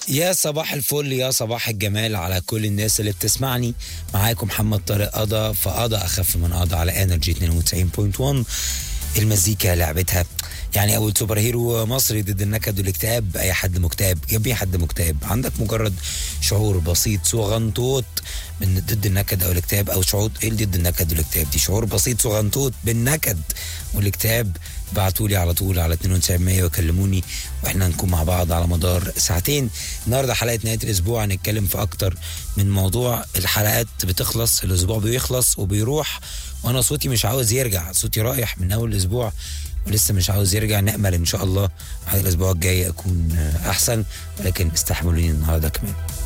يا صباح الفل يا صباح الجمال على كل الناس اللي بتسمعني معاكم محمد طارق قضا فقضا اخف من قضا على انرجي 92.1 المزيكا لعبتها يعني اول سوبر هيرو مصري ضد النكد والاكتئاب اي حد مكتئب جنبي حد مكتئب عندك مجرد شعور بسيط صغنطوط من ضد النكد او الاكتئاب او شعور ايه اللي ضد النكد والاكتئاب دي شعور بسيط صغنطوط بالنكد والاكتئاب بعتوا لي على طول على 9200 وكلموني واحنا نكون مع بعض على مدار ساعتين النهارده حلقه نهايه الاسبوع هنتكلم في اكتر من موضوع الحلقات بتخلص الاسبوع بيخلص وبيروح وانا صوتي مش عاوز يرجع صوتي رايح من اول الاسبوع ولسه مش عاوز يرجع نامل ان شاء الله على الاسبوع الجاي اكون احسن ولكن استحملوني النهارده كمان